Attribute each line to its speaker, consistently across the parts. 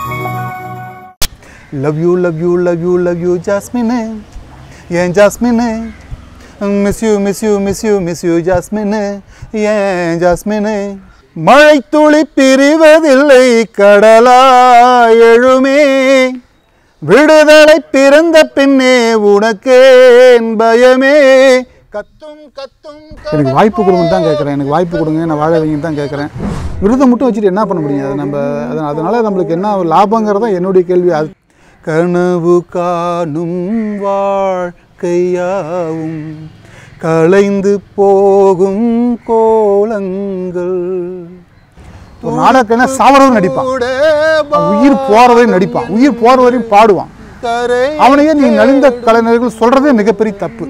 Speaker 1: Love you love you love you love you Jasmine ஏன் Jasmine miss you miss you miss you miss you Jasmine ஏன் Jasmine மழை துளி பிரிவதில்லை கடலா எழுமே விடுதலை பிறந்த பின்னே உனக்கேன் பயமே கத்தும் கத்தும் எனக்கு வாய்ப்பு கொடுங்கன்னு தான் கேட்குறேன் எனக்கு வாய்ப்பு கொடுங்க நான் வாழ வைங்கன்னு தான் கேட்குறேன் விருதை மட்டும் வச்சுட்டு என்ன பண்ண முடியும் அது நம்ம அது அதனால நம்மளுக்கு என்ன லாபங்கிறது தான் என்னுடைய கேள்வி அது கனவு காணும் வாழ்க்கையாவும் கலைந்து போகும் கோலங்கள் ஒரு நாடகம்னா சாவரவரும் நடிப்பான் அவன் உயிர் போற வரையும் நடிப்பான் உயிர் போற வரையும் பாடுவான் அவனையே நீ நலிந்த கலைஞர்கள் சொல்றதே மிகப்பெரிய தப்பு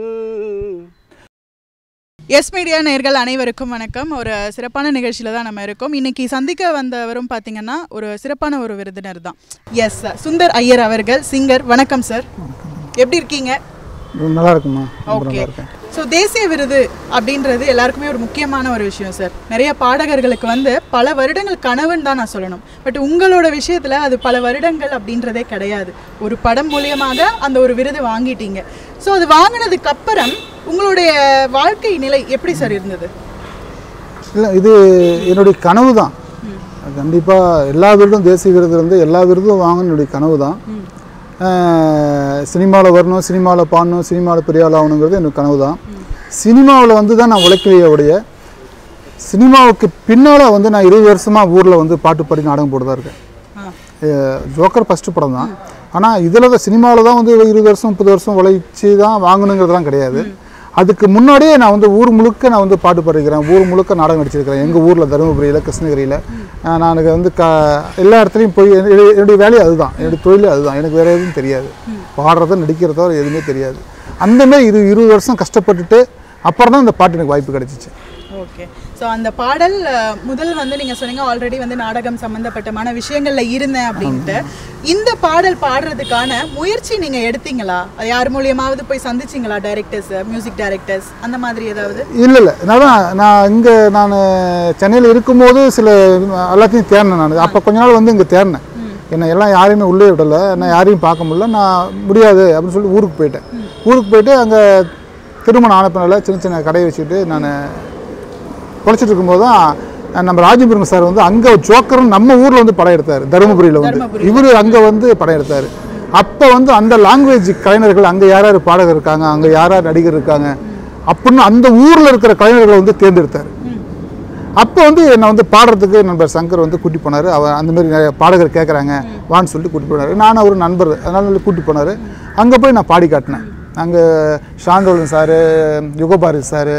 Speaker 2: எஸ் மீடியா நேர்கள் அனைவருக்கும் வணக்கம் ஒரு சிறப்பான நிகழ்ச்சியில் தான் நம்ம இருக்கோம் இன்னைக்கு சந்திக்க வந்தவரும் பார்த்தீங்கன்னா ஒரு சிறப்பான ஒரு விருந்தினர் தான் எஸ் சுந்தர் ஐயர் அவர்கள் சிங்கர் வணக்கம் சார் எப்படி இருக்கீங்க
Speaker 1: நல்லா இருக்குமா ரொம்ப
Speaker 2: ஓகே
Speaker 1: நல்லா இருக்கேன்
Speaker 2: ஸோ தேசிய விருது அப்படின்றது எல்லாருக்குமே ஒரு முக்கியமான ஒரு விஷயம் சார் நிறைய பாடகர்களுக்கு வந்து பல வருடங்கள் கனவுன்னு தான் நான் சொல்லணும் பட் உங்களோட விஷயத்தில் அது பல வருடங்கள் அப்படின்றதே கிடையாது ஒரு படம் மூலியமாக அந்த ஒரு விருது வாங்கிட்டீங்க ஸோ அது வாங்கினதுக்கு அப்புறம் உங்களுடைய வாழ்க்கை நிலை எப்படி சார் இருந்தது
Speaker 1: இல்லை இது என்னுடைய கனவு தான் கண்டிப்பாக எல்லா விருதும் தேசிய விருது வந்து எல்லா விருதும் வாங்கணும் என்னுடைய கனவு தான் சினிமாவில் வரணும் சினிமாவில் பாடணும் சினிமாவில் பெரிய ஆள் ஆகணுங்கிறது எனக்கு கனவு தான் சினிமாவில் வந்து தான் நான் உழைக்கலையே உடைய சினிமாவுக்கு பின்னால் வந்து நான் இருபது வருஷமாக ஊரில் வந்து பாட்டு பாடி நாடகம் போட்டு தான் இருக்கேன்
Speaker 2: ஆ
Speaker 1: அஹ் ஜோக்கர் ஃபஸ்ட்டு படம் தான் ஆனால் இதில் தான் சினிமாவில் தான் வந்து இருபது வருஷம் முப்பது வருஷம் உழைச்சி தான் வாங்கணுங்கிறதுலாம் கிடையாது அதுக்கு முன்னாடியே நான் வந்து ஊர் முழுக்க நான் வந்து பாட்டு பாடிக்கிறேன் ஊர் முழுக்க நாடகம் நடிச்சிருக்கிறேன் எங்கள் ஊரில் தருமபுரியில் கிருஷ்ணகிரியில் நான் எனக்கு வந்து க எல்லா இடத்துலையும் போய் என்னுடைய என்னுடைய வேலையும் அதுதான் என்னுடைய தொழில் அதுதான் எனக்கு வேறு எதுவும் தெரியாது பாடுறதோ நடிக்கிறதோ எதுவுமே தெரியாது அந்த மாதிரி இரு இருபது வருஷம் கஷ்டப்பட்டுட்டு அப்புறம் தான் இந்த பாட்டு எனக்கு வாய்ப்பு கிடைச்சிச்சு
Speaker 2: ஓகே ஸோ அந்த பாடல் அஹ், முதல் வந்து நீங்கள் சொன்னீங்க ஆல்ரெடி வந்து நாடகம் சம்மந்தப்பட்டமான விஷயங்களில் இருந்தேன் அப்படின்ட்டு இந்த பாடல் பாடுறதுக்கான முயற்சி நீங்கள் எடுத்தீங்களா அது யார் மூலியமாவது போய் சந்திச்சிங்களா டைரக்டர்ஸ் மியூசிக் டைரக்டர்ஸ் அந்த மாதிரி ஏதாவது
Speaker 1: இல்லை இல்லை நான் தான் நான் இங்கே நான் சென்னையில் இருக்கும்போது சில எல்லாத்தையும் தேடினேன் நான் அப்போ கொஞ்ச நாள் வந்து இங்கே தேடினேன் என்னை எல்லாம் யாரையுமே உள்ளே விடலை நான் யாரையும் பார்க்க முடியல நான் முடியாது அப்படின்னு சொல்லி ஊருக்கு போயிட்டேன் ஊருக்கு போயிட்டு அங்கே திருமணம் ஆன பின்னால சின்ன சின்ன கடையை வச்சுக்கிட்டு நான் பொழைச்சிட்டு இருக்கும்போது தான் நம்ம ராஜபுரம் சார் வந்து அங்கே ஜோக்கரும் நம்ம ஊரில் வந்து படம் எடுத்தார் தருமபுரியில் வந்து இவர் அங்கே வந்து படம் எடுத்தார் அப்போ வந்து அந்த லாங்குவேஜ் கலைஞர்கள் அங்கே யார் யார் பாடகர் இருக்காங்க அங்கே யார் யார் நடிகர் இருக்காங்க அப்படின்னு அந்த ஊரில் இருக்கிற கலைஞர்களை வந்து தேர்ந்தெடுத்தார் அப்போ வந்து என்னை வந்து பாடுறதுக்கு நண்பர் சங்கர் வந்து கூட்டி போனார் அவர் அந்த மாதிரி நிறைய பாடகர் கேட்குறாங்க வான்னு சொல்லிட்டு கூட்டி போனார் நானும் ஒரு நண்பர் அதனால கூட்டி போனார் அங்கே போய் நான் பாடி காட்டினேன் அங்கே ஷாண்டோலன் சாரு யுகபாரதி சாரு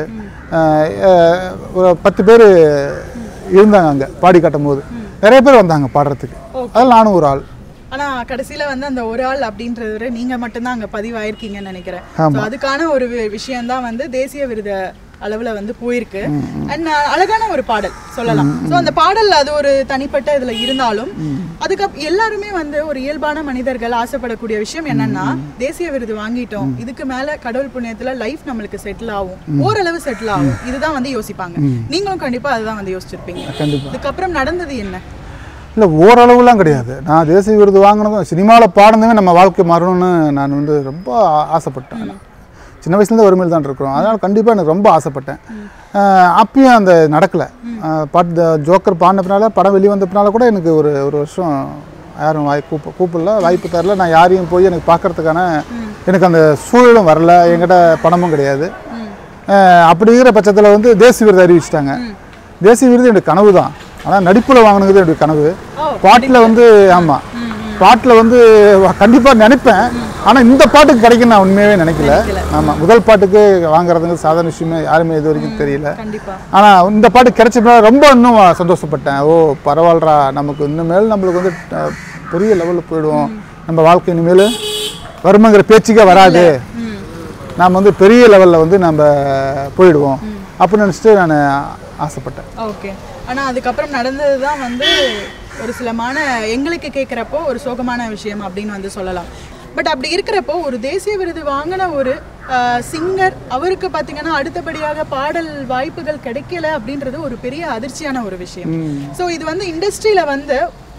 Speaker 1: ஒரு பத்து பேர் இருந்தாங்க அங்கே பாடி காட்டும் போது நிறைய பேர் வந்தாங்க பாடுறதுக்கு அதில் நானும் ஒரு ஆள்
Speaker 2: ஆனா கடைசியில வந்து அந்த ஒரு ஆள் அப்படின்றது விட நீங்க மட்டும்தான் அங்க பதிவாயிருக்கீங்கன்னு நினைக்கிறேன்
Speaker 1: ஆமா.
Speaker 2: So, அதுக்கான ஒரு விஷயம் தான் வந்து தேசிய விருது அளவுல வந்து போயிருக்கு அண்ட் அழகான ஒரு பாடல் சொல்லலாம் சோ அந்த பாடல் அது ஒரு தனிப்பட்ட இதுல இருந்தாலும் அதுக்கு எல்லாருமே வந்து ஒரு இயல்பான மனிதர்கள் ஆசைப்படக்கூடிய விஷயம் என்னன்னா தேசிய விருது வாங்கிட்டோம் இதுக்கு மேல கடவுள் புண்ணியத்துல லைஃப் நம்மளுக்கு செட்டில் ஆகும் ஓரளவு செட்டில் ஆகும் இதுதான் வந்து யோசிப்பாங்க நீங்களும் கண்டிப்பா அதுதான் வந்து யோசிச்சிருப்பீங்க
Speaker 1: கண்டிப்பாக
Speaker 2: இதுக்கப்புறம் நடந்தது என்ன
Speaker 1: இல்லை ஓரளவுலாம் கிடையாது நான் தேசிய விருது வாங்கினதும் சினிமாவில் பாடுனதுமே நம்ம வாழ்க்கை மாறணும்னு நான் வந்து ரொம்ப ஆ- ஆசைப்பட்டேன் சின்ன வயசுலேருந்து வறுமையில் தான் இருக்கிறோம் அதனால் கண்டிப்பாக எனக்கு ரொம்ப ஆசைப்பட்டேன் அஹ் அப்பயும் அந்த நடக்கலை பாட்டு இந்த ஜோக்கர் பாடின பின்னால படம் வெளியே வந்த பின்னால கூட எனக்கு ஒரு ஒரு வருஷம் யாரும் வாய் கூப்ப கூப்பிடல வாய்ப்பு தரல நான் யாரையும் போய் எனக்கு பார்க்கறதுக்கான எனக்கு அந்த சூழலும் வரல என்கிட்ட பணமும் கிடையாது அஹ் அப்படி இருக்கிற பட்சத்தில் வந்து தேசிய விருது அறிவிச்சிட்டாங்க தேசிய விருது என்னுடைய கனவு தான் ஆனால் நடிப்பில் வாங்கினது என்னுடைய கனவு பாட்டில் வந்து ஆமாம் பாட்டில் வந்து கண்டிப்பாக நினைப்பேன் ஆனால் இந்த பாட்டுக்கு கிடைக்கும் நான் உண்மையாகவே நினைக்கல ஆமாம் முதல் பாட்டுக்கு வாங்குறதுங்க சாதாரண விஷயமே யாருமே இது வரைக்கும் தெரியல
Speaker 2: கண்டிப்பா
Speaker 1: ஆனால் இந்த பாட்டு கிடைச்சப்ப ரொம்ப இன்னும் சந்தோஷப்பட்டேன் ஓ பரவாயில்லடா நமக்கு இனிமேல் நம்மளுக்கு வந்து அஹ், பெரிய லெவலில் போயிடுவோம் நம்ம வாழ்க்கை இனிமேல் வறுமைங்கிற பேச்சுக்கே வராது நாம் வந்து பெரிய லெவலில் வந்து நம்ம போயிடுவோம் அப்படின்னு நினச்சிட்டு நான் ஆசைப்பட்டேன்
Speaker 2: ஓகே ஆனா அதுக்கப்புறம் நடந்தது தான் வந்து ஒரு சிலமான எங்களுக்கு கேட்குறப்போ ஒரு சோகமான விஷயம் அப்படின்னு வந்து சொல்லலாம் பட் அப்படி இருக்கிறப்போ ஒரு தேசிய விருது வாங்கின ஒரு சிங்கர் அவருக்கு பார்த்தீங்கன்னா அடுத்தபடியாக பாடல் வாய்ப்புகள் கிடைக்கல அப்படின்றது ஒரு பெரிய அதிர்ச்சியான ஒரு விஷயம் ஸோ இது வந்து இண்டஸ்ட்ரியில் வந்து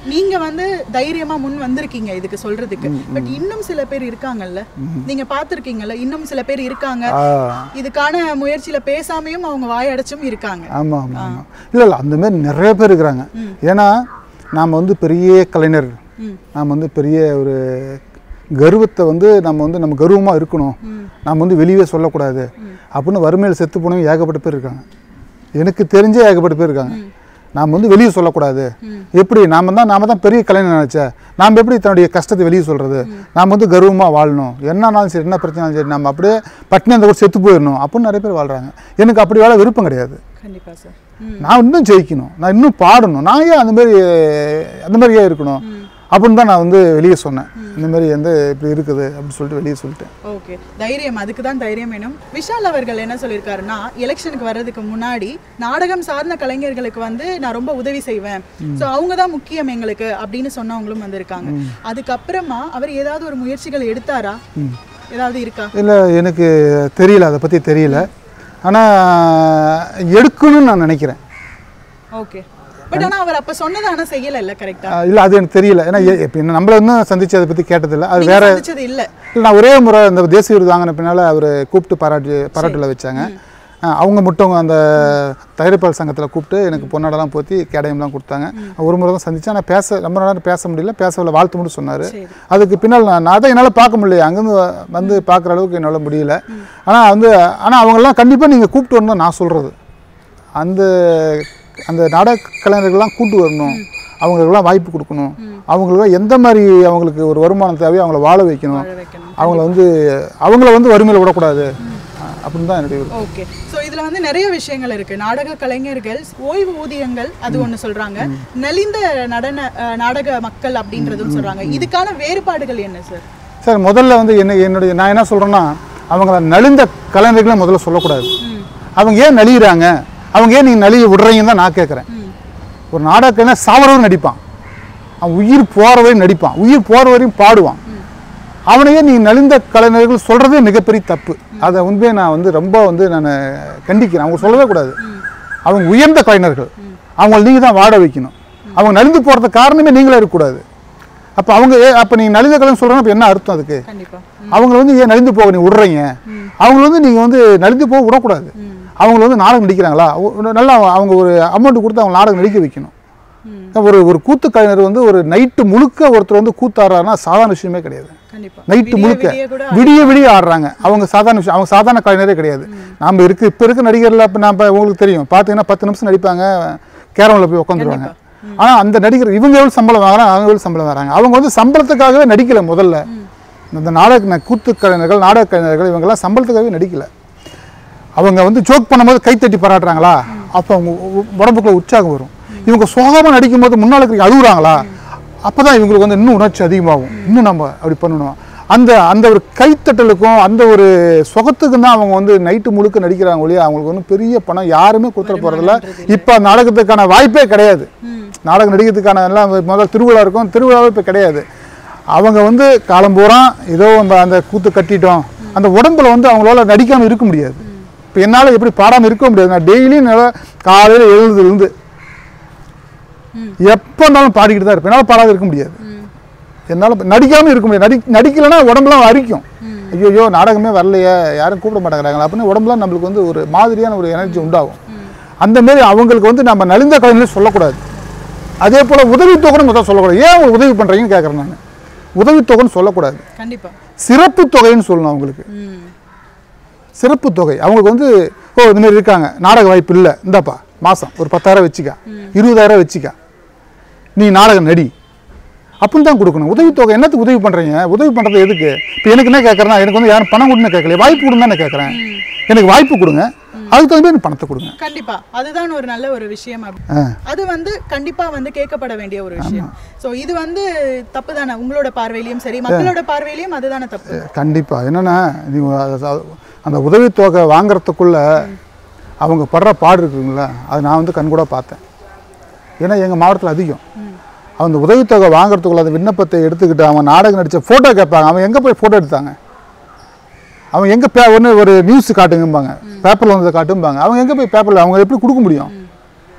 Speaker 2: நீங்க வந்து தைரியமா முன் வந்திருக்கீங்க இதுக்கு சொல்றதுக்கு பட் இன்னும் சில பேர் இருக்காங்கல்ல நீங்க பார்த்திருக்கீங்கல்ல இன்னும் சில பேர் இருக்காங்க
Speaker 1: ஆ
Speaker 2: இதுக்கான முயற்சியில பேசாமையும் அவங்க வாயடைச்சும் இருக்காங்க
Speaker 1: ஆமாம் ஆமாம் ஆமாம் இல்லை இல்லை அந்த மாதிரி நிறைய பேர் இருக்கிறாங்க ஏன்னா நாம் வந்து பெரிய கலைஞர்
Speaker 2: ம்.
Speaker 1: நாம் வந்து பெரிய ஒரு கர்வத்தை வந்து நம்ம வந்து நம்ம கர்வமாக இருக்கணும் நம்ம வந்து வெளியே சொல்லக்கூடாது அப்படின்னு வறுமையில் செத்து போனவங்க ஏகப்பட்ட பேர் இருக்காங்க எனக்கு தெரிஞ்சே ஏகப்பட்ட பேர் இருக்காங்க நாம் வந்து வெளியே சொல்லக்கூடாது எப்படி நாம தான் நாம தான் பெரிய கலைஞர் நினச்ச நாம் எப்படி தன்னுடைய கஷ்டத்தை வெளியே சொல்கிறது நாம் வந்து கர்வமாக வாழணும் என்னன்னாலும் சரி என்ன பிரச்சனாலும் சரி நம்ம அப்படியே பட்டினி அந்த கூட செத்து போயிடணும் அப்படின்னு நிறைய பேர் வாழ்கிறாங்க எனக்கு அப்படி வாழ விருப்பம் கிடையாது
Speaker 2: கண்டிப்பா சார் ம்
Speaker 1: நான் இன்னும் ஜெயிக்கணும் நான் இன்னும் பாடணும் நான் ஏன் அந்த மாதிரி அந்த மாதிரி ஏன் இருக்கணும் அப்படின்னு தான் நான் வந்து வெளியே சொன்னேன் இந்த மாதிரி எந்த இப்படி இருக்குது அப்படின்னு சொல்லிட்டு வெளியே சொல்லிட்டேன்
Speaker 2: ஓகே தைரியம் அதுக்கு தான் தைரியம் வேணும் விஷால் அவர்கள் என்ன சொல்லியிருக்காருன்னா எலெக்ஷனுக்கு வர்றதுக்கு முன்னாடி நாடகம் சார்ந்த கலைஞர்களுக்கு வந்து நான் ரொம்ப உதவி செய்வேன் ஸோ அவங்க தான் முக்கியம் எங்களுக்கு அப்படின்னு சொன்னவங்களும் வந்திருக்காங்க அதுக்கப்புறமா அவர் ஏதாவது ஒரு முயற்சிகள் எடுத்தாரா ஏதாவது இருக்கா
Speaker 1: இல்லை எனக்கு தெரியல அதை பற்றி தெரியல ஆனால் எடுக்கணும்னு நான் நினைக்கிறேன்
Speaker 2: ஓகே பட் ஆனா அவர் அப்ப சொன்னது ஆனா செய்யல இல்ல கரெக்டா
Speaker 1: இல்லை அது எனக்கு தெரியல ஏன்னா எ- இப்போ என்ன நம்மள இன்னும் சந்திச்சு அதை பற்றி கேட்டதில்லை அது வேற
Speaker 2: சந்திச்சது இல்ல
Speaker 1: இல்லை நான் ஒரே முறை இந்த தேசிய விருது வாங்கின பின்னால் அவர் கூப்பிட்டு பாராட்டு பாராட்டில் வச்சாங்க அஹ் அவங்க மட்டும் அந்த தயாரிப்பாளர் சங்கத்தில் கூப்பிட்டு எனக்கு பொன்னாடெல்லாம் போத்தி கேடயம்லாம் கொடுத்தாங்க ஒரு முறை தான் சந்திச்சேன் ஆனால் பேச ரொம்ப நேரம் பேச முடியல பேசவில்லை வாழ்த்து மட்டும் சொன்னார்
Speaker 2: சரி
Speaker 1: அதுக்கு பின்னால் நான் நான் தான் என்னால் பார்க்க முடியல அங்கேருந்து வ- வந்து பார்க்குற அளவுக்கு என்னால் முடியல ஆனால் வந்து ஆனால் அவங்கெல்லாம் கண்டிப்பாக நீங்கள் கூப்பிட்டு வரணும் நான் சொல்கிறது அந்த அந்த நாடக கலைஞர்கள்லாம் கூட்டு வரணும் அவங்களுக்கெல்லாம் வாய்ப்பு கொடுக்கணும் அவங்களுக்கு எந்த மாதிரி அவங்களுக்கு ஒரு வருமானம் தேவையோ அவங்கள வாழ வைக்கணும்
Speaker 2: வாழ வைக்கணும்
Speaker 1: அவங்கள வந்து அவங்கள வந்து வறுமையில் விடக்கூடாது அப்படின்னு தான் என்னுடைய விருப்பம்.
Speaker 2: ஓகே சோ இதுல வந்து நிறைய விஷயங்கள் இருக்கு நாடக கலைஞர்கள் ஓய்வு ஊதியங்கள் அது ஒண்ணு சொல்றாங்க நலிந்த நடன அஹ், நாடக மக்கள் அப்படின்றதும் சொல்றாங்க இதுக்கான வேறுபாடுகள் என்ன சார்
Speaker 1: சார் முதல்ல வந்து என்ன என்னுடைய நான் என்ன சொல்கிறேன்னா அவங்கள நலிந்த கலைஞர்களை முதல்ல சொல்லக்கூடாது அவங்க ஏன் நலிகிறாங்க அவங்க ஏன் நீங்கள் நலிய விடுறீங்கன்னு தான் நான் கேட்குறேன் ஒரு நாடகன்னா சாவரவரும் நடிப்பான் அவன் உயிர் போகிற வரையும் நடிப்பான் உயிர் போகிற வரையும் பாடுவான் அவனையே நீ நலிந்த கலைஞர்கள் சொல்கிறதே மிகப்பெரிய தப்பு அதை உண்மையை நான் வந்து ரொம்ப வந்து நான் கண்டிக்கிறேன் அவங்க சொல்லவே கூடாது அவங்க உயர்ந்த கலைஞர்கள் அவங்கள நீங்கள் தான் வாட வைக்கணும் அவங்க நலிந்து போகிறதுக்கு காரணமே நீங்களே இருக்கக்கூடாது அப்போ அவங்க ஏ அப்போ நீங்கள் நலிந்த கலைஞர் சொல்கிறேன்னா அப்போ என்ன அர்த்தம் அதுக்கு
Speaker 2: கண்டிப்பா
Speaker 1: அவங்கள வந்து ஏன் நலிந்து போக நீ விடுறீங்க அவங்கள வந்து நீங்கள் வந்து நலிந்து போக விடக்கூடாது அவங்கள வந்து நாடகம் நடிக்கிறாங்களா ஒ- நல்லா அவங்க ஒரு அமௌண்ட் கொடுத்து அவங்க நாடகம் நடிக்க வைக்கணும் ஒரு ஒரு கூத்து கலைஞர் வந்து ஒரு நைட்டு முழுக்க ஒருத்தர் வந்து கூத்தாடுறாருன்னா சாதாரண விஷயமே கிடையாது
Speaker 2: கண்டிப்பா
Speaker 1: நைட்டு
Speaker 2: விடிய
Speaker 1: முழுக்க
Speaker 2: விடிய கூட
Speaker 1: விடிய விடிய ஆடுறாங்க அவங்க சாதாரண விஷயம் அவங்க சாதாரண கலைஞரே கிடையாது நாம் இருக்கு இப்போ இருக்க நடிகர்ல இப்போ நான் உங்களுக்கு தெரியும் பார்த்தீங்கன்னா பத்து நிமிஷம் நடிப்பாங்க கேரமில் போய் உட்காந்துருவாங்க ஆனால் அந்த நடிகர் இவங்க எவ்வளோ சம்பளம் வாங்குறாங்க அவங்க எவ்வளோ சம்பளம் வராங்க அவங்க வந்து சம்பளத்துக்காகவே நடிக்கல முதல்ல இந்த நாடக ந- கூத்து கலைஞர்கள் நாடக கலைஞர்கள் இவங்கெல்லாம் சம்பளத்துக்காகவே நடிக்கல அவங்க வந்து ஜோக் பண்ணும்போது கைத்தட்டி பாராட்டுறாங்களா அப்போ அவங்க உ- உடம்புக்குள்ள உற்சாகம் வரும் இவங்க சோகமாக நடிக்கும்போது முன்னால் இருக்கிற அழுகுறாங்களா அப்போ தான் இவங்களுக்கு வந்து இன்னும் உணர்ச்சி அதிகமாகும் இன்னும் நம்ம அப்படி பண்ணணும் அந்த அந்த ஒரு கைத்தட்டலுக்கும் அந்த ஒரு சுகத்துக்கும் தான் அவங்க வந்து நைட்டு முழுக்க நடிக்கிறாங்க ஒழிய அவங்களுக்கு வந்து பெரிய பணம் யாருமே கொடுத்துட போகிறதில்ல இப்போ நாடகத்துக்கான வாய்ப்பே கிடையாது நாடகம் நடிக்கிறதுக்கான எல்லாம் முதல்ல திருவிழா இருக்கும் திருவிழாவே இப்போ கிடையாது அவங்க வந்து காலம்பூரா ஏதோ நம்ம அந்த கூத்து கட்டிட்டோம் அந்த உடம்புல வந்து அவங்களால நடிக்காமல் இருக்க முடியாது இப்போ என்னால் எப்படி பாடாமல் இருக்க முடியாது நான் டெய்லியும் என்னால் காலையில் எழுதுலேருந்து எப்போ இருந்தாலும் பாடிக்கிட்டு தான் இருப்பேன் என்னால் பாடாத இருக்க முடியாது என்னால் நடிக்காமல் இருக்க முடியாது நடி நடிக்கலைன்னா உடம்புலாம் அரிக்கும் ஐயோ நாடகமே வரலையே யாரும் கூப்பிட மாட்டேங்கிறாங்களா அப்படின்னு உடம்புலாம் நம்மளுக்கு வந்து ஒரு மாதிரியான ஒரு எனர்ஜி உண்டாகும் அந்த மாரி அவங்களுக்கு வந்து நம்ம நலிந்த கலைஞர்களே சொல்லக்கூடாது அதே போல் உதவித்தொகைன்னு முதல்ல சொல்லக்கூடாது ஏன் அவங்க உதவி பண்ணுறீங்கன்னு கேட்குறேன் நான் உதவித்தொகைன்னு சொல்லக்கூடாது
Speaker 2: கண்டிப்பா
Speaker 1: சிறப்பு தொகைன்னு சொல்லணும் அவங்களுக்கு
Speaker 2: ம்
Speaker 1: சிறப்பு தொகை அவங்களுக்கு வந்து ஓ இந்த மாதிரி இருக்காங்க நாடக வாய்ப்பு இல்லை இந்தாப்பா மாதம் ஒரு பத்தாயிரம் வச்சுக்க இருபதாயிரம் வச்சுக்க நீ நாடகம் நடி அப்படின்னு தான் கொடுக்கணும் உதவித்தொகை என்னத்துக்கு உதவி பண்ணுறீங்க உதவி பண்ணுறது எதுக்கு இப்போ எனக்கு என்ன கேட்குறேன்னா எனக்கு வந்து யாரும் பணம் கொடுன்னு கேட்கல வாய்ப்பு கொடுன்னு தானே கேட்குறேன் எனக்கு வாய்ப்பு கொடுங்க அதுக்கு தகுந்த மாதிரி எனக்கு பணத்தை கொடுங்க
Speaker 2: கண்டிப்பா அதுதான் ஒரு நல்ல ஒரு விஷயம் அப்படி
Speaker 1: ஆ
Speaker 2: அது வந்து கண்டிப்பா வந்து கேட்கப்பட வேண்டிய ஒரு விஷயம் சோ இது வந்து தப்பு தானே உங்களோட பார்வையிலயும் சரி மக்களோட பார்வையிலயும் அதுதானே தப்பு
Speaker 1: கண்டிப்பாக என்னென்னா நீங்கள் அந்த உதவித்தொகை வாங்குறதுக்குள்ள அவங்க படுற பாடு இருக்குங்களா அது நான் வந்து கண்கூட பார்த்தேன் ஏன்னா எங்கள் மாவட்டத்தில் அதிகம் அந்த உதவித்தொகை வாங்குறதுக்குள்ள அந்த விண்ணப்பத்தை எடுத்துக்கிட்டு அவன் நாடகம் நடித்த ஃபோட்டோ கேட்பாங்க அவன் எங்கே போய் ஃபோட்டோ எடுத்தாங்க அவன் எங்கே பே ஒன்று ஒரு நியூஸ் காட்டுங்கம்பாங்க பேப்பரில் வந்ததை காட்டும்பாங்க அவங்க எங்கே போய் பேப்பரில் அவங்க எப்படி கொடுக்க முடியும்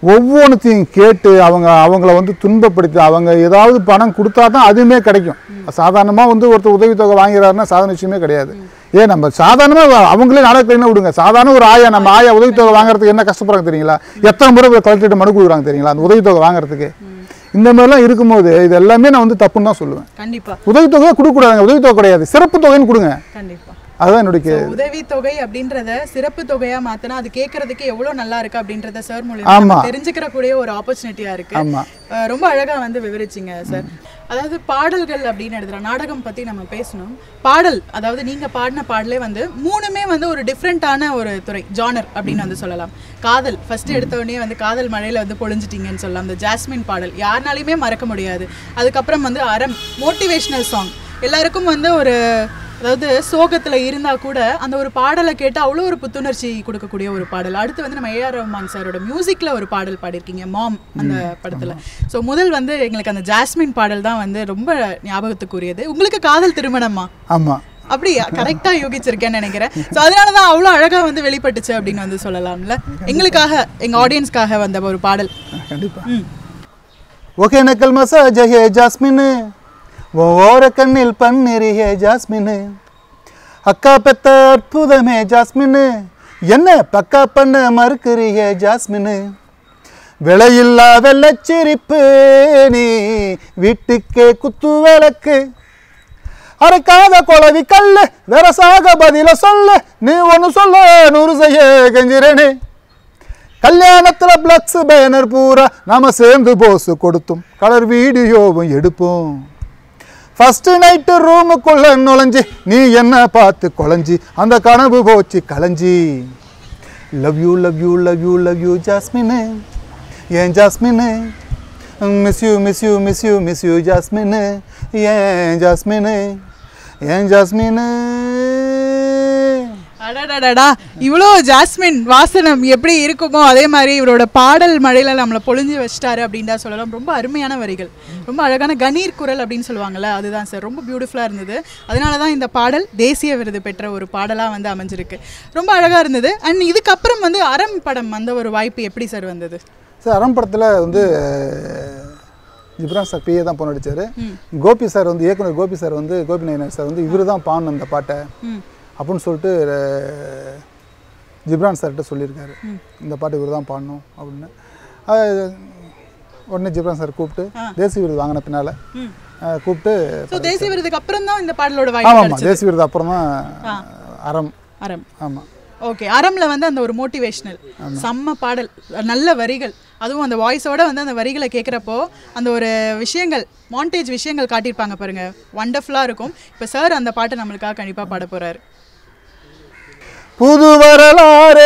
Speaker 1: ஒவ்வொன்றத்தையும் கேட்டு அவங்க அவங்கள வந்து துன்பப்படுத்தி அவங்க ஏதாவது பணம் கொடுத்தா தான் அதுவுமே கிடைக்கும் சாதாரணமாக வந்து ஒருத்தர் உதவித்தொகை வாங்கிறாருன்னா சாதாரண விஷயமே கிடையாது ஏன் நம்ம சாதாரணமாக அவங்களே நாடக கலைஞர் விடுங்க சாதாரண ஒரு ஆயா நம்ம ஆயா உதவித்தொகை வாங்குறதுக்கு என்ன கஷ்டப்படுறாங்க தெரியுங்களா எத்தனை முறை போய் கலெக்டர்கிட்ட மனு கொடுக்குறாங்க தெரியுங்களா அந்த உதவித்தொகை வாங்குறதுக்கு இந்த மாதிரிலாம் இருக்கும்போது இது எல்லாமே நான் வந்து தப்புன்னு தான் சொல்லுவேன்
Speaker 2: கண்டிப்பா
Speaker 1: உதவித்தொகை கொடுக்கக்கூடாதுங்க உதவித்தொகை கிடையாது சிறப்பு தொகைன்னு கொடுங்க
Speaker 2: கண்டிப்பா
Speaker 1: அதுதான் என்னுடைய கே-
Speaker 2: உதவி தொகை அப்படின்றத சிறப்பு தொகையா மாத்தினா அது கேட்கறதுக்கு எவ்வளவு நல்லா இருக்கு அப்படின்றத சார்
Speaker 1: ஆமா.
Speaker 2: மூலியமா தெரிஞ்சுக்கிற கூடிய ஒரு ஆப்பர்ச்சுனிட்டியா இருக்கு
Speaker 1: ஆமா
Speaker 2: அஹ் ரொம்ப அழகா வந்து விவரிச்சிங்க சார் அதாவது பாடல்கள் அப்படின்னு எடுத்துறோம் நாடகம் பத்தி நம்ம பேசணும் பாடல் அதாவது நீங்க பாடின பாடலே வந்து மூணுமே வந்து ஒரு டிஃப்ரெண்டான ஒரு துறை ஜானர் அப்படின்னு வந்து சொல்லலாம் காதல் ஃபர்ஸ்ட் எடுத்த உடனே வந்து காதல் மழையில வந்து பொழிஞ்சிட்டீங்கன்னு சொல்லலாம் அந்த ஜாஸ்மின் பாடல் யாருனாலையுமே மறக்க முடியாது அதுக்கப்புறம் வந்து அறம் மோட்டிவேஷனல் சாங் எல்லாருக்கும் வந்து ஒரு அதாவது சோகத்துல இருந்தா கூட அந்த ஒரு பாடலை கேட்டு அவ்வளோ ஒரு புத்துணர்ச்சி கொடுக்கக்கூடிய ஒரு பாடல் அடுத்து வந்து நம்ம ஏஆர் ரஹ்மான் சாரோட மியூசிக்ல ஒரு பாடல் பாடியிருக்கீங்க மாம் அந்த படத்துல ஸோ முதல் வந்து எங்களுக்கு அந்த ஜாஸ்மின் பாடல் தான் வந்து ரொம்ப ஞாபகத்துக்குரியது உங்களுக்கு காதல் திருமணமா
Speaker 1: ஆமாம்
Speaker 2: அப்படியா கரெக்டா யோகிச்சிருக்கேன்னு நினைக்கிறேன் ஸோ அதனால தான் அவ்வளோ அழகா வந்து வெளிப்பட்டுச்சு அப்படின்னு வந்து சொல்லலாம்ல எங்களுக்காக எங்க ஆடியன்ஸ்க்காக வந்த ஒரு பாடல்
Speaker 1: கண்டிப்பாக
Speaker 2: ம்
Speaker 1: ஒகேனக்கல் மசாஜ் ஹே ஜாஸ்மின் ஓர கண்ணில் பன்னீர் ஹே ஜாஸ்மின் அக்கா பெத்த அற்புதமே ஜாஸ்மின் என்ன பக்கா பண்ண மறுக்கிறீ ஹே ஜாஸ்மின் விலையில்லா வெள்ளச்சிரிப்பு நீ வீட்டுக்கே குத்து விளக்கு அரைக்காத குழவி கல்லு வெரசாக பதில சொல்ல நீ ஒன்று சொல்ல நூறு செய்ய கெஞ்சிரனே கல்யாணத்துல பிளக்ஸ் பேனர் பூரா நாம சேர்ந்து போஸ் கொடுத்தோம் கலர் வீடியோவும் எடுப்போம் ஃபர்ஸ்ட் நைட்டு ரூமுக்குள்ள நுழைஞ்சு நீ என்ன பார்த்து குழஞ்சி அந்த கனவு போச்சு களைஞ்சி love you love you love you love you Jasmine ஏன் Jasmine miss you miss you miss you miss you Jasmine ஏன் ஜாஸ்மின் ஏன் ஜாஸ்மின்
Speaker 2: அடடடடா இவ்வளோ ஜாஸ்மின் வாசனம் எப்படி இருக்குமோ அதே மாதிரி இவரோட பாடல் மழையில நம்மளை பொழிஞ்சு வச்சிட்டாரு அப்படின்னு தான் சொல்லலாம் ரொம்ப அருமையான வரிகள் ரொம்ப அழகான கணீர் குரல் அப்படின்னு சொல்லுவாங்கல்ல அதுதான் சார் ரொம்ப பியூட்டிஃபுல்லாக இருந்தது அதனால தான் இந்த பாடல் தேசிய விருது பெற்ற ஒரு பாடலாக வந்து அமைஞ்சிருக்கு ரொம்ப அழகாக இருந்தது அண்ட் இதுக்கப்புறம் வந்து அறம் படம் அந்த ஒரு வாய்ப்பு எப்படி சார் வந்தது
Speaker 1: சார் அறம் படத்தில் வந்து ஜிப்ரான் சார் பிஏ தான் பொண்ணு அடிச்சாரு கோபி சார் வந்து இயக்குனர் கோபி சார் வந்து கோபி நயனார் சார் வந்து இவரு தான் பாடணும் இந்த பாட்டை
Speaker 2: ம்
Speaker 1: அப்படின்னு சொல்லிட்டு அஹ், ஜிப்ரான் சார்கிட்ட சொல்லியிருக்காரு இந்த பாட்டு இவர் தான் பாடணும் அப்படின்னு அது உடனே ஜிப்ரான் சார் கூப்பிட்டு தேசிய விருது வாங்கின பின்னால்
Speaker 2: ம்
Speaker 1: கூப்பிட்டு
Speaker 2: ஸோ தேசிய விருதுக்கு அப்புறம் தான் இந்த பாடலோட வாய்ப்பு
Speaker 1: ஆமாம் ஆமாம்
Speaker 2: கிடைச்சது
Speaker 1: தேசிய விருது அப்புறம் தான் அறம்
Speaker 2: அறம்
Speaker 1: ஆமாம்
Speaker 2: ஓகே அறம்ல வந்து அந்த ஒரு மோட்டிவேஷனல் செம்ம பாடல் நல்ல வரிகள் அதுவும் அந்த வாய்ஸோட வந்து அந்த வரிகளை கேட்குறப்போ அந்த ஒரு விஷயங்கள் மாண்டேஜ் விஷயங்கள் காட்டியிருப்பாங்க பாருங்க வண்டர்ஃபுல்லாக இருக்கும் இப்போ சார் அந்த பாட்டு நம்மளுக்காக கண்டிப்பாக பாட போறாரு
Speaker 1: புது வரலாறு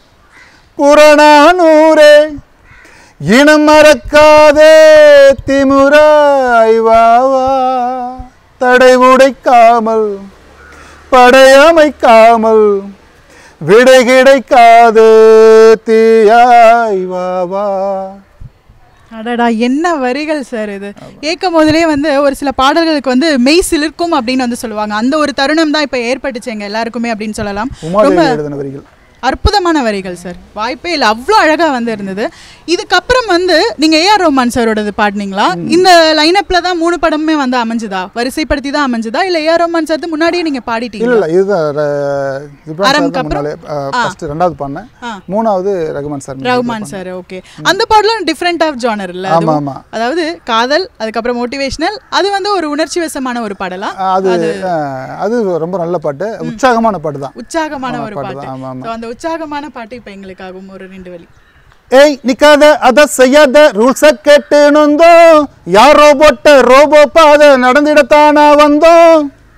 Speaker 1: புறநானூரே இனம் மறக்காதே திமுராய் வா வா தடை உடைக்காமல் படையமைக்காமல் விடை கிடைக்காது தீயாய் வா வா
Speaker 2: அடடா என்ன வரிகள் சார் இது கேட்கும் போதிலே வந்து ஒரு சில பாடல்களுக்கு வந்து மெய் சிலிர்க்கும் அப்படின்னு வந்து சொல்லுவாங்க அந்த ஒரு தருணம் தான் இப்போ ஏற்பட்டுச்சு எங்க எல்லாருக்குமே அப்படின்னு சொல்லலாம்
Speaker 1: உமாதேவி எழுதின வரிகள்
Speaker 2: அற்புதமான வரிகள் சார் வாய்ப்பே இல்லை அவ்வளோ அழகா வந்து இருந்தது இதுக்கப்புறம் வந்து நீங்க ஏஆர் ரோமான் சாரோடது பாடினீங்களா இந்த லைனப்ல தான் மூணு படமுமே வந்து அமைஞ்சுதா வரிசைப்படுத்தி தான் அமைஞ்சுதா இல்ல ஏஆர் ரோமான் சார் முன்னாடியே நீங்க பாடிட்டீங்க
Speaker 1: இல்லை இல்லை இதுதான் ர- ஜிப்ரான் சார்
Speaker 2: அறம்க்கு
Speaker 1: தான் முன்னாலே ஃபர்ஸ்ட் ரெண்டாவது பாடினேன்
Speaker 2: ஆ.
Speaker 1: மூணாவது Rahman sir
Speaker 2: Rahman sir okay அந்த பாடலும் டிஃப்ரெண்ட் ஆஃப் ஜானர் இல்ல
Speaker 1: ஆமாம்
Speaker 2: அதுவும்?
Speaker 1: ஆமாம்
Speaker 2: அதாவது காதல் அதுக்கப்புறம் மோட்டிவேஷனல் அது வந்து ஒரு உணர்ச்சி வசமான ஒரு பாடலா
Speaker 1: அது அஹ், அது ரொம்ப நல்ல பாட்டு உற்சாகமான பாட்டு தான்
Speaker 2: உற்சாகமான
Speaker 1: ஆமா,
Speaker 2: ஒரு
Speaker 1: பாட்டு
Speaker 2: பாட்டு
Speaker 1: தான், ஆமா, ஆமா.
Speaker 2: So, அந்த உற்சாகமான பாட்டு இப்ப எங்களுக்காகவும் ஒரு ரெண்டு வழி
Speaker 1: ஏய் நிக்காத அத செய்யாத ரூல்ஸ கேட்டு நொந்தோம் யாரோ போட்ட ரோபோ பாத நடந்திடத்தானா வந்தோம்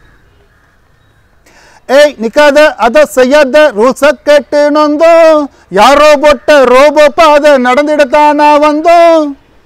Speaker 1: ஏய் நிக்காத அத செய்யாத ரூல்ஸ கேட்டு நொந்தோம் யாரோ போட்ட ரோபோ பாத நடந்திடத்தானா வந்தோம்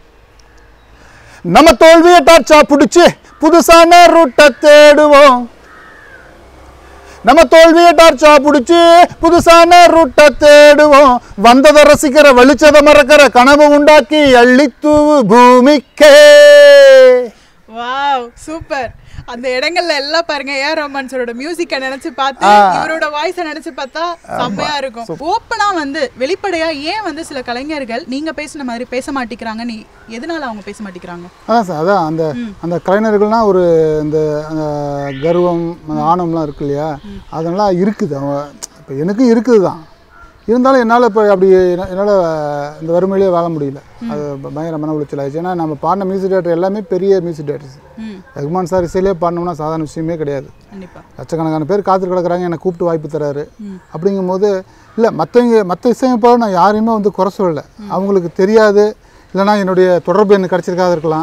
Speaker 1: நம்ம தோல்வியை டார்ச்சா பிடிச்சி புதுசான ரூட்டை தேடுவோம் நம்ம தோல்வியை டார்ச்சா பிடிச்சி புதுசான ரூட்டை தேடுவோம் வந்ததை ரசிக்கிற வெளிச்சதை மறக்கிற கனவு உண்டாக்கி அள்ளித்தூவு பூமிக்கே
Speaker 2: வாவ் சூப்பர் அந்த இடங்கள்ல எல்லாம் பாருங்க ஏ ரோமான் சாரோட மியூசிக்கை நினைச்சு பார்த்து இவரோட வாய்ஸை நினைச்சு பார்த்தா செம்மையா இருக்கும் ஓப்பனா வந்து வெளிப்படையா ஏன் வந்து சில கலைஞர்கள் நீங்க பேசின மாதிரி பேச மாட்டேங்கிறாங்க நீ எதனால அவங்க பேச மாட்டேங்கிறாங்க
Speaker 1: அதான் சார் அதான் அந்த அந்த கலைஞர்கள்லாம் ஒரு இந்த அந்த கர்வம் அந்த ஆணவம்லாம் இருக்கு இல்லையா அதெல்லாம் இருக்குது அவங்க இப்போ எனக்கும் இருக்குது தான் இருந்தாலும் என்னால் இப்போ அப்படி என்னால் இந்த வறுமையிலே வாழ முடியல அது ப- பயங்கர மன உளைச்சல் ஆயிடுச்சு ஏன்னா நம்ம பாடின மியூசிக் டேரக்டர் எல்லாமே பெரிய மியூசிக் டேரக்டர்ஸ்
Speaker 2: ம்
Speaker 1: ரகுமான் சார் இசையிலே பாடணும்னா சாதாரண விஷயமே கிடையாது
Speaker 2: கண்டிப்பா
Speaker 1: லட்சக்கணக்கான பேர் காத்து கிடக்குறாங்க என்னை கூப்பிட்டு வாய்ப்பு தராரு அப்படிங்கும்போது இல்லை மற்றவங்க மற்ற இசையமைப்பாளர் நான் யாரையுமே வந்து குறை சொல்லலை அவங்களுக்கு தெரியாது இல்லைன்னா என்னுடைய தொடர்பு எனக்கு கிடச்சிருக்காது இருக்கலாம்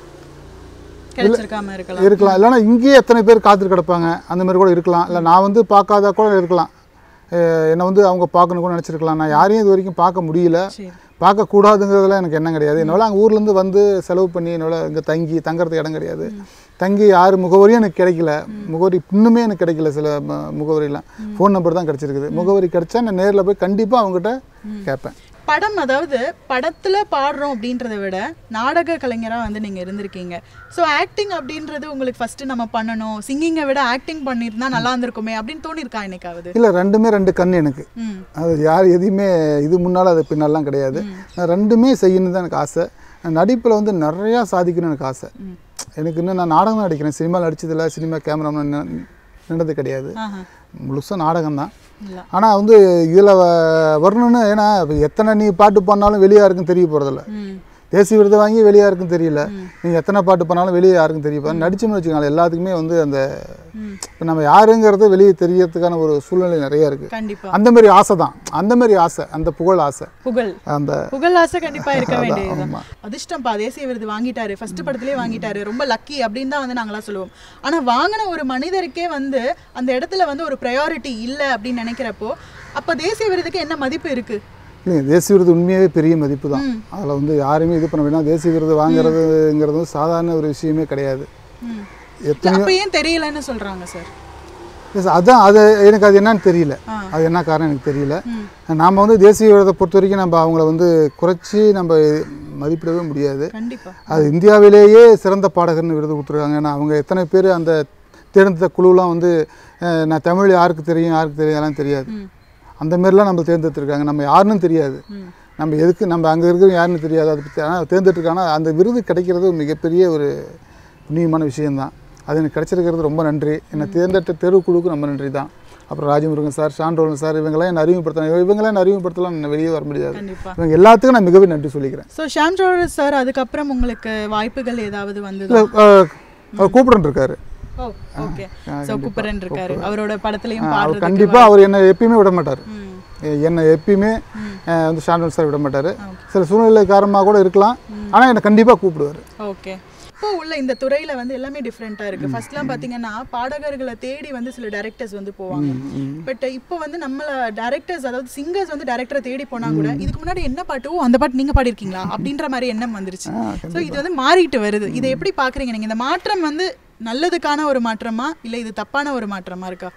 Speaker 2: கிடைச்சிருக்காம இருக்கலாம்
Speaker 1: இருக்கலாம் இல்லைன்னா இங்கேயே எத்தனை பேர் காத்துட்டு கிடப்பாங்க அந்த மாதிரி கூட இருக்கலாம் இல்லை நான் வந்து பார்க்காத கூட இருக்கலாம் அஹ் என்னை வந்து அவங்க பார்க்கணும் கூட நினச்சிருக்கலாம் நான் யாரையும் இது வரைக்கும் பார்க்க முடியல
Speaker 2: சரி
Speaker 1: பார்க்கக்கூடாதுங்கிறதுலாம் எனக்கு எண்ணம் கிடையாது என்னால் அங்கே ஊர்லேருந்து வந்து செலவு பண்ணி என்னால் இங்கே தங்கி தங்கறதுக்கு இடம் கிடையாது தங்கி யார் முகவரியும் எனக்கு கிடைக்கல முகவரி இன்னுமே எனக்கு கிடைக்கல சில ம- முகவரிலாம் ஃபோன் நம்பர் தான் கிடச்சிருக்குது முகவரி கிடைச்சா நான் நேரில் போய் கண்டிப்பாக அவங்ககிட்ட கேட்பேன்
Speaker 2: படம் அதாவது படத்துல பாடுறோம் அப்படின்றத விட நாடக கலைஞரா வந்து நீங்க இருந்திருக்கீங்க ஸோ ஆக்டிங் அப்படின்றது உங்களுக்கு ஃபர்ஸ்ட் நம்ம பண்ணணும் சிங்கிங்கை விட ஆக்டிங் பண்ணியிருந்தா நல்லா இருந்திருக்குமே அப்படின்னு தோணிருக்கா என்னைக்காவது
Speaker 1: இல்லை ரெண்டுமே ரெண்டு கண் எனக்கு
Speaker 2: ம்
Speaker 1: அது யார் எதையுமே இது முன்னால் அது பின்னாலாம் கிடையாது நான் ரெண்டுமே செய்யணும் தான் எனக்கு ஆசை நடிப்பில் வந்து நிறையா சாதிக்கணும்னு எனக்கு ஆசை எனக்கு இன்னும் நான் நாடகம் தான் நடிக்கிறேன் சினிமாவில் நடிச்சதில்ல சினிமா கேமராமேன் நின்றது கிடையாது
Speaker 2: ஆஹா
Speaker 1: முழுசாக நாடகம் தான்
Speaker 2: இல்ல
Speaker 1: ஆனால் வந்து இதில் வரணும்னு ஏன்னா இப்ப எத்தனை நீ பாட்டு பண்ணாலும் வெளியே யாருக்கும் தெரிய போகிறதில்ல
Speaker 2: ம்
Speaker 1: தேசிய விருது வாங்கி வெளியே யாருக்கும் தெரியல நீங்கள் எத்தனை பாட்டு பண்ணாலும் வெளியே யாருக்கும் தெரிய போகுது நடிச்சோம்னு வச்சுக்கோங்களேன் எல்லாத்துக்குமே வந்து அந்த
Speaker 2: ம்
Speaker 1: இப்போ நம்ம யாருங்கிறது வெளியே தெரியறதுக்கான ஒரு சூழ்நிலை நிறைய இருக்குது
Speaker 2: கண்டிப்பா
Speaker 1: அந்த மாதிரி ஆசை தான் அந்த மாதிரி ஆசை அந்த புகழ் ஆசை
Speaker 2: புகழ்
Speaker 1: அந்த
Speaker 2: புகழ் ஆசை கண்டிப்பா இருக்க வேண்டியதுதான் அதிர்ஷ்டம்ப்பா தேசிய விருது வாங்கிட்டாரு ஃபர்ஸ்ட் படத்திலே வாங்கிட்டாரு ரொம்ப லக்கி அப்படின்னு தான் வந்து நாங்களாம் சொல்லுவோம் ஆனா வாங்கின ஒரு மனிதருக்கே வந்து அந்த இடத்துல வந்து ஒரு ப்ரையாரிட்டி இல்ல அப்படின்னு நினைக்கிறப்போ அப்ப தேசிய விருதுக்கு என்ன மதிப்பு இருக்கு
Speaker 1: இல்லைங்க தேசிய விருது உண்மையாகவே பெரிய மதிப்பு தான் அதில் வந்து யாருமே இது பண்ண வேண்டாம் தேசிய விருது வாங்குறதுங்கிறது வந்து சாதாரண ஒரு விஷயமே கிடையாது
Speaker 2: ம்.
Speaker 1: எத்தனை
Speaker 2: அப்ப ஏன் தெரியலன்னு சொல்றாங்க சார்
Speaker 1: Yes, அதான் அது எனக்கு அது என்னன்னு தெரியல
Speaker 2: ஆ.
Speaker 1: அது என்ன காரணம் எனக்கு தெரியல
Speaker 2: ம்.
Speaker 1: நாம் வந்து தேசிய விருதை பொறுத்த வரைக்கும் நம்ம அவங்கள வந்து குறைச்சி நம்ம மதிப்பிடவே முடியாது
Speaker 2: கண்டிப்பா
Speaker 1: அது இந்தியாவிலேயே சிறந்த பாடகர்னு விருது கொடுத்துருக்காங்க ஏன்னா அவங்க எத்தனை பேர் அந்த தேர்ந்தெடுத்த குழுலாம் வந்து அஹ், நான் தமிழ் யாருக்கு தெரியும் யாருக்கு தெரியும் அதெல்லாம் தெரியாது
Speaker 2: ம்.
Speaker 1: அந்த மாதிரிலாம் நம்ம தேர்ந்தெடுத்திருக்காங்க நம்ம யாருன்னு தெரியாது
Speaker 2: ம்.
Speaker 1: நம்ம எதுக்கு நம்ம அங்கே இருக்கிற யாருன்னு தெரியாது அதை பற்றி ஆனால் தேர்ந்தெடுத்துருக்காங்க அந்த விருது கிடைக்கிறது ஒரு மிகப்பெரிய ஒரு புண்ணியமான விஷயம்தான் அது எனக்கு கிடைச்சிருக்கிறது ரொம்ப நன்றி என்னை தேர்ந்தெடுத்த தெருக்குழுக்கு ரொம்ப நன்றி தான் அப்புறம் ராஜமுருகன் சார் ஷாண்டோலன் சார் இவங்களாம் என்ன அறிமுகப்படுத்தினாங்க இவங்களாம் என்ன அறிமுகப்படுத்தலாம் நான் வெளியே வர முடியாது
Speaker 2: கண்டிப்பா
Speaker 1: இவங்க எல்லாத்துக்கும் நான் மிகவே நன்றி சொல்லிக்கிறேன்
Speaker 2: ஸோ ஷாம் ஜோரர் சார் அதுக்கப்புறம் உங்களுக்கு வாய்ப்புகள் ஏதாவது வந்தது
Speaker 1: இல்லை அவர் கூப்பிட்டு இருக்காரு
Speaker 2: ஓ ஓகே ஸோ குப்பரன் இருக்காரு அவரோட படத்துலயும்
Speaker 1: அவர்
Speaker 2: பாடுறதுக்கு
Speaker 1: கண்டிப்பாக அவர் என்னை எப்பயுமே விட மாட்டார்
Speaker 2: ம்.
Speaker 1: என்னை எப்பயுமே அஹ், வந்து ஷாண்டோல் சார் விட மாட்டார் சில சூழ்நிலை காரணமாக கூட இருக்கலாம் ஆனால் என்னை கண்டிப்பாக கூப்பிடுவார்
Speaker 2: ஓகே இப்போ உள்ள இந்த துறையில வந்து எல்லாமே டிஃப்ரெண்டா இருக்கு ஃபர்ஸ்ட்லாம் பாத்தீங்கன்னா பாடகர்களை தேடி வந்து சில டைரக்டர்ஸ் வந்து போவாங்க பட் இப்போ வந்து நம்மள டைரக்டர்ஸ் அதாவது சிங்கர்ஸ் வந்து டைரக்டரை தேடி போனா கூட இதுக்கு முன்னாடி என்ன பாட்டு ஓ அந்த பாட்டு நீங்க பாடிருக்கீங்களா அப்படின்ற மாதிரி எண்ணம் வந்துருச்சு ஸோ இது வந்து மாறிட்டு வருது இதை எப்படி பாக்குறீங்க நீங்க இந்த மாற்றம் வந்து நல்லதுக்கான ஒரு மாற்றமா இல்ல இது தப்பான ஒரு மாற்றமா இருக்கா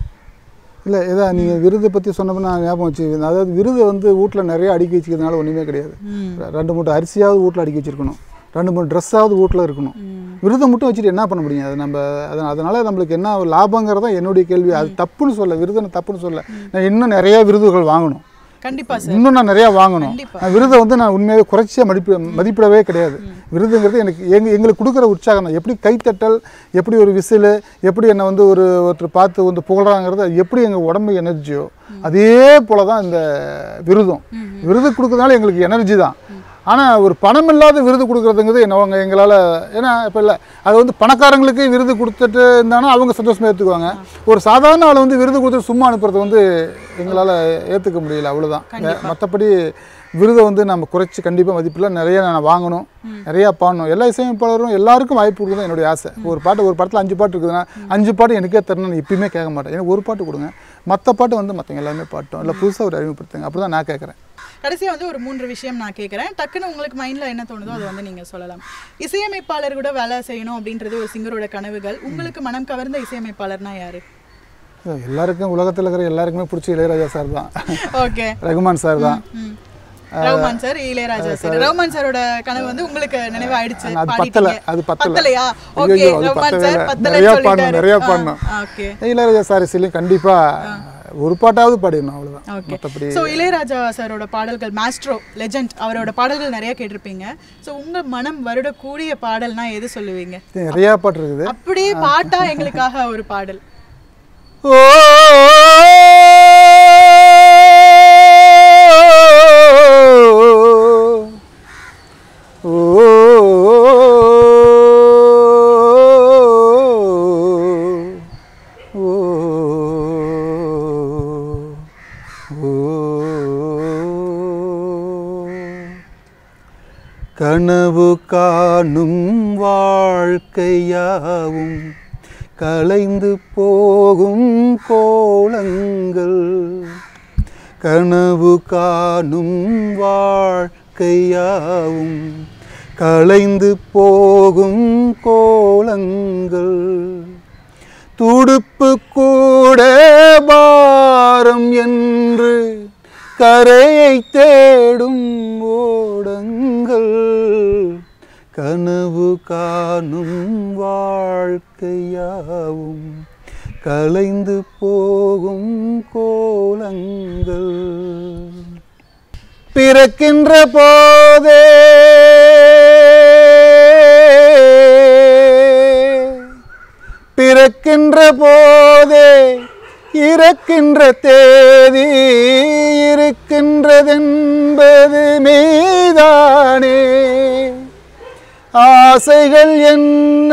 Speaker 1: இல்லை ஏதா நீங்கள் விருதை பற்றி சொன்னப்போ நான் ஞாபகம் வச்சு அதாவது விருது வந்து வீட்டில் நிறைய அடுக்கி வச்சுக்கிறதுனால ஒன்றுமே கிடையாது
Speaker 2: ம்
Speaker 1: ரெண்டு மூட்டை அரிசியாவது வீட்டில் அடுக்கி வச்சிருக்கணும் ரெண்டு மூணு ட்ரெஸ்ஸாவது வீட்டில் இருக்கணும்
Speaker 2: ம்.
Speaker 1: விருதை மட்டும் வச்சுட்டு என்ன பண்ண முடியும் அது நம்ம அது அதனால் நம்மளுக்கு என்ன லாபங்கிறது தான் என்னுடைய கேள்வி அது தப்புன்னு சொல்ல விருதை நான் தப்புன்னு சொல்ல நான் இன்னும் நிறைய விருதுகள் வாங்கணும்
Speaker 2: கண்டிப்பா சார்
Speaker 1: இன்னும் நான் நிறையா வாங்கணும்
Speaker 2: கண்டிப்பா.
Speaker 1: நான் விருதை வந்து நான் உண்மையாகவே குறைச்சியாக மதிப்பி மதிப்பிடவே கிடையாது விருதுங்கிறது எனக்கு எங்க எங்களுக்கு கொடுக்குற உற்சாகம் தான் எப்படி கைத்தட்டல் எப்படி ஒரு விசில் எப்படி என்னை வந்து ஒரு ஒருத்தர் பார்த்து வந்து புகழறாங்கிறது அது எப்படி எங்கள் உடம்பு எனர்ஜியோ அதே போல தான் இந்த விருதும் விருது கொடுக்கறதுனால எங்களுக்கு எனர்ஜி தான் ஆனால் ஒரு பணம் இல்லாத விருது கொடுக்குறதுங்கிறது என்னவங்க எங்களால் ஏன்னா இப்போ இல்லை அது வந்து பணக்காரங்களுக்கு விருது கொடுத்துட்டு இருந்தாங்கன்னா அவங்க சந்தோஷமாக ஏற்றுக்குவாங்க ஒரு சாதாரண ஆள் வந்து விருது கொடுத்துட்டு சும்மா அனுப்புறது வந்து எங்களால் ஏற்றுக்க முடியல அவ்வளோதான் மற்றபடி விருதை வந்து நம்ம குறைச்சி கண்டிப்பாக மதிப்பில்ல நிறைய நான் வாங்கணும் நிறையா பாடணும் எல்லா இசையமைப்பாளரும் எல்லாருக்கும் வாய்ப்பு கொடுக்கணும் என்னுடைய ஆசை ஒரு பாட்டு ஒரு படத்தில் அஞ்சு பாட்டு இருக்குதுன்னா அஞ்சு பாட்டு எனக்கே தரணும் நான் எப்பயுமே கேட்க மாட்டேன் எனக்கு ஒரு பாட்டு கொடுங்க மற்ற பாட்டு வந்து மற்றவங்க எல்லாமே பாட்டும் இல்லை புதுசாக ஒரு அறிமுகப்படுத்துங்க அப்படி தான் நான் கேட்குறேன்
Speaker 2: கடைசியா வந்து ஒரு மூன்று விஷயம் நான் கேட்குறேன் டக்குன்னு உங்களுக்கு மைண்ட்ல என்ன தோணுதோ அதை வந்து நீங்க சொல்லலாம் இசையமைப்பாளர் கூட வேலை செய்யணும் அப்படின்றது ஒரு சிங்கரோட கனவுகள் உங்களுக்கு மனம் கவர்ந்த இசையமைப்பாளர்னா யாரு
Speaker 1: எல்லாருக்கும் உலகத்தில் இருக்கிற எல்லாருக்குமே பிடிச்ச இளையராஜா சார் தான்
Speaker 2: ஓகே
Speaker 1: ரகுமான் சார் தான்
Speaker 2: ம் ரஹ்மான் சார் இளையராஜா சார் ரஹ்மான் சாரோட கனவு வந்து உங்களுக்கு நினைவு ஆயிடுச்சு
Speaker 1: அது பத்தல
Speaker 2: பாடிட்டீங்க
Speaker 1: அது பத்தல
Speaker 2: பத்தலையா
Speaker 1: ஐயோ,
Speaker 2: ஓகே
Speaker 1: அது
Speaker 2: ரஹ்மான்
Speaker 1: பத்தவே
Speaker 2: சார்
Speaker 1: இல்லை.
Speaker 2: பத்தலை
Speaker 1: நிறையா பாடணும் நிறையா பாடணும்
Speaker 2: ஓகே
Speaker 1: இளையராஜா சார் இசையிலையும் கண்டிப்பாக ஒரு பாட்டாவது பாடிடணும் அவ்வளோதான்
Speaker 2: ஓகே
Speaker 1: மற்றபடி
Speaker 2: ஸோ இளையராஜா சாரோட பாடல்கள் மாஸ்ட்ரோ லெஜண்ட் அவரோட பாடல்கள் நிறைய கேட்டிருப்பீங்க ஸோ உங்க மனம் வருடக்கூடிய பாடல்னா எது சொல்லுவீங்க
Speaker 1: நிறையா பாட்டு இருக்குது
Speaker 2: அப்படியே பாட்டா எங்களுக்காக ஒரு பாடல்
Speaker 1: ஓ கனவு காணும் வாழ்க்கையாவும் கலைந்து போகும் கோலங்கள் கனவு காணும் வாழ்க்கையாவும் கலைந்து போகும் கோலங்கள் துடுப்பு கூட பாரம் என்று கரையை தேடும் ஓடங்கள் கனவு காணும் வாழ்க்கையாவும் கலைந்து போகும் கோலங்கள் பிறக்கின்ற போதே பிறக்கின்ற போதே இறக்கின்ற தேதி இருக்கின்றதென்பது மீதானே ஆசைகள் என்ன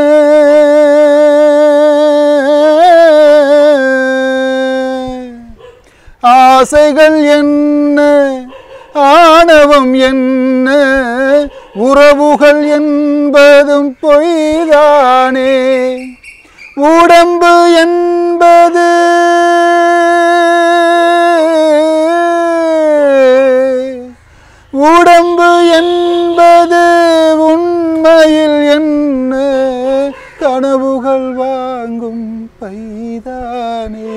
Speaker 1: ஆசைகள் என்ன ஆணவம் என்ன உறவுகள் என்பதும் பொய்தானே உடம்பு என்பது உடம்பு என்பது உண்மையில் என்ன கனவுகள் வாங்கும் பைதானே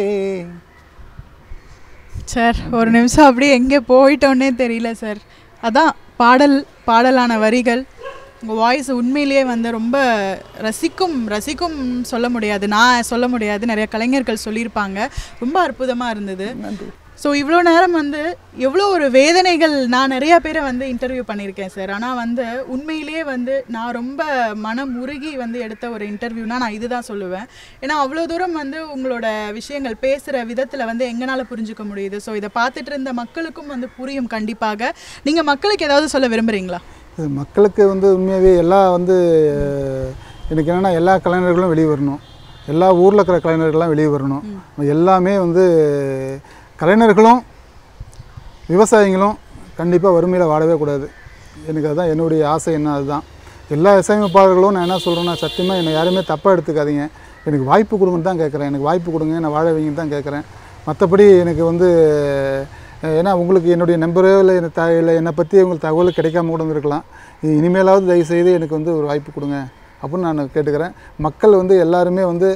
Speaker 2: சார் ஒரு நிமிஷம் அப்படியே எங்கே போயிட்டோன்னே தெரியல சார் அதான் பாடல் பாடலான வரிகள் உங்கள் வாய்ஸ் உண்மையிலேயே வந்து ரொம்ப ரசிக்கும் ரசிக்கும் சொல்ல முடியாது நான் சொல்ல முடியாது நிறைய கலைஞர்கள் சொல்லியிருப்பாங்க ரொம்ப அற்புதமாக இருந்தது ஸோ இவ்வளோ நேரம் வந்து எவ்வளோ ஒரு வேதனைகள் நான் நிறைய பேரை வந்து இன்டர்வியூ பண்ணியிருக்கேன் சார் ஆனால் வந்து உண்மையிலேயே வந்து நான் ரொம்ப மனம் உருகி வந்து எடுத்த ஒரு இன்டர்வியூனா நான் இதுதான் சொல்லுவேன் ஏன்னா அவ்வளோ தூரம் வந்து உங்களோட விஷயங்கள் பேசுகிற விதத்தில் வந்து எங்களால் புரிஞ்சுக்க முடியுது ஸோ இதை பார்த்துட்டு இருந்த மக்களுக்கும் வந்து புரியும் கண்டிப்பாக நீங்கள் மக்களுக்கு ஏதாவது சொல்ல விரும்புகிறீங்களா
Speaker 1: இது மக்களுக்கு வந்து உண்மையாகவே எல்லா வந்து அஹ், எனக்கு என்னென்னா எல்லா கலைஞர்களும் வெளியே வரணும் எல்லா ஊரில் இருக்கிற கலைஞர்கள்லாம் வெளியே வரணும் எல்லாமே வந்து கலைஞர்களும் விவசாயிகளும் கண்டிப்பாக வறுமையில் வாடவே கூடாது எனக்கு அதுதான் என்னுடைய ஆசை என்ன அதுதான் எல்லா இசையமைப்பாளர்களும் நான் என்ன சொல்கிறேன்னா சத்தியமாக என்னை யாருமே தப்பாக எடுத்துக்காதீங்க எனக்கு வாய்ப்பு கொடுங்கன்னு தான் கேட்குறேன் எனக்கு வாய்ப்பு கொடுங்க நான் வாழ வைங்கன்னு தான் கேட்குறேன் மற்றபடி எனக்கு வந்து அஹ், ஏன்னா உங்களுக்கு என்னுடைய நம்பரோ இல்லை என்ன த இல்லை என்னை பற்றி உங்களுக்கு தகவல் கிடைக்காம கூட இருந்திருக்கலாம் இ- இனிமேலாவது தயவுசெய்து எனக்கு வந்து ஒரு வாய்ப்பு கொடுங்க அப்படின்னு நான் கேட்டுக்கிறேன் மக்கள் வந்து எல்லாருமே வந்து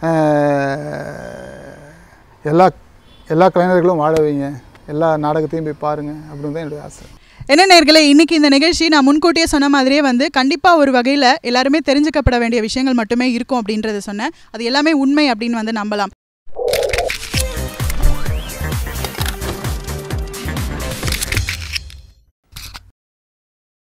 Speaker 1: அஹ், எல்லா எல்லா கலைஞர்களும் வாழ வைங்க எல்லா நாடகத்தையும் போய் பாருங்கள் அப்படின்னு தான் என்னுடைய ஆசை
Speaker 2: என்ன நேர்களே இன்னைக்கு இந்த நிகழ்ச்சி நான் முன்கூட்டியே சொன்ன மாதிரியே வந்து கண்டிப்பாக ஒரு வகையில் எல்லாருமே தெரிஞ்சுக்கப்பட வேண்டிய விஷயங்கள் மட்டுமே இருக்கும் அப்படின்றத சொன்னேன் அது எல்லாமே உண்மை அப்படின்னு வந்து நம்பலாம்